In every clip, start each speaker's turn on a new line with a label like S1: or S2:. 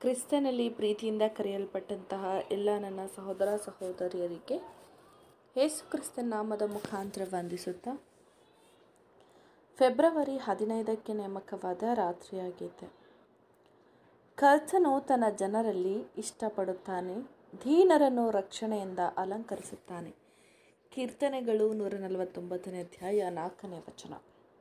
S1: ಕ್ರಿಸ್ತನಲ್ಲಿ ಪ್ರೀತಿಯಿಂದ ಕರೆಯಲ್ಪಟ್ಟಂತಹ ಎಲ್ಲ ನನ್ನ ಸಹೋದರ ಸಹೋದರಿಯರಿಗೆ ಯೇಸು ಕ್ರಿಸ್ತನ ನಾಮದ ಮುಖಾಂತರ ವಂದಿಸುತ್ತಾ ಫೆಬ್ರವರಿ ಹದಿನೈದಕ್ಕೆ ನೇಮಕವಾದ ರಾತ್ರಿಯಾಗಿದೆ ಕರ್ತನು ತನ್ನ ಜನರಲ್ಲಿ ಇಷ್ಟಪಡುತ್ತಾನೆ ದೀನರನ್ನು ರಕ್ಷಣೆಯಿಂದ ಅಲಂಕರಿಸುತ್ತಾನೆ ಕೀರ್ತನೆಗಳು ನೂರ ನಲವತ್ತೊಂಬತ್ತನೇ ಅಧ್ಯಾಯ ನಾಲ್ಕನೇ ವಚನ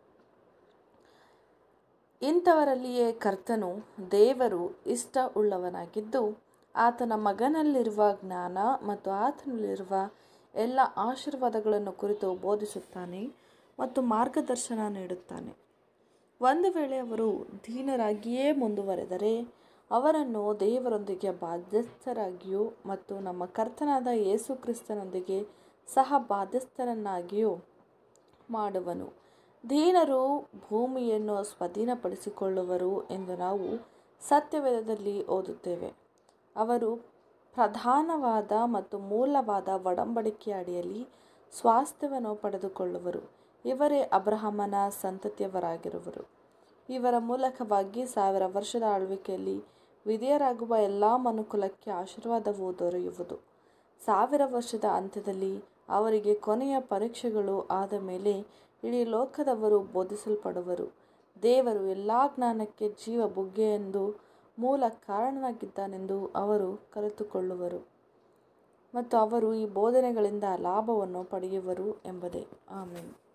S1: ಇಂಥವರಲ್ಲಿಯೇ ಕರ್ತನು ದೇವರು ಇಷ್ಟ ಉಳ್ಳವನಾಗಿದ್ದು ಆತನ ಮಗನಲ್ಲಿರುವ ಜ್ಞಾನ ಮತ್ತು ಆತನಲ್ಲಿರುವ ಎಲ್ಲ ಆಶೀರ್ವಾದಗಳನ್ನು ಕುರಿತು ಬೋಧಿಸುತ್ತಾನೆ ಮತ್ತು ಮಾರ್ಗದರ್ಶನ ನೀಡುತ್ತಾನೆ ಒಂದು ವೇಳೆ ಅವರು ದೀನರಾಗಿಯೇ ಮುಂದುವರೆದರೆ ಅವರನ್ನು ದೇವರೊಂದಿಗೆ ಬಾಧ್ಯಸ್ಥರಾಗಿಯೂ ಮತ್ತು ನಮ್ಮ ಕರ್ತನಾದ ಯೇಸು ಕ್ರಿಸ್ತನೊಂದಿಗೆ ಸಹ ಬಾಧ್ಯಸ್ಥರನ್ನಾಗಿಯೂ ಮಾಡುವನು ದೀನರು ಭೂಮಿಯನ್ನು ಸ್ವಾಧೀನಪಡಿಸಿಕೊಳ್ಳುವರು ಎಂದು ನಾವು ಸತ್ಯವೇದದಲ್ಲಿ ಓದುತ್ತೇವೆ ಅವರು ಪ್ರಧಾನವಾದ ಮತ್ತು ಮೂಲವಾದ ಒಡಂಬಡಿಕೆಯ ಅಡಿಯಲ್ಲಿ ಸ್ವಾಸ್ಥ್ಯವನ್ನು ಪಡೆದುಕೊಳ್ಳುವರು ಇವರೇ ಅಬ್ರಹಮನ ಸಂತತಿಯವರಾಗಿರುವರು ಇವರ ಮೂಲಕವಾಗಿ ಸಾವಿರ ವರ್ಷದ ಆಳ್ವಿಕೆಯಲ್ಲಿ ವಿಧೇಯರಾಗುವ ಎಲ್ಲ ಮನುಕುಲಕ್ಕೆ ಆಶೀರ್ವಾದವು ದೊರೆಯುವುದು ಸಾವಿರ ವರ್ಷದ ಅಂತ್ಯದಲ್ಲಿ ಅವರಿಗೆ ಕೊನೆಯ ಪರೀಕ್ಷೆಗಳು ಆದ ಮೇಲೆ ಇಡೀ ಲೋಕದವರು ಬೋಧಿಸಲ್ಪಡುವರು ದೇವರು ಎಲ್ಲ ಜ್ಞಾನಕ್ಕೆ ಜೀವ ಬುಗ್ಗೆಯೆಂದು ಮೂಲ ಕಾರಣನಾಗಿದ್ದಾನೆಂದು ಅವರು ಕಲಿತುಕೊಳ್ಳುವರು ಮತ್ತು ಅವರು ಈ ಬೋಧನೆಗಳಿಂದ ಲಾಭವನ್ನು ಪಡೆಯುವರು ಎಂಬುದೇ ಆಮೇಲೆ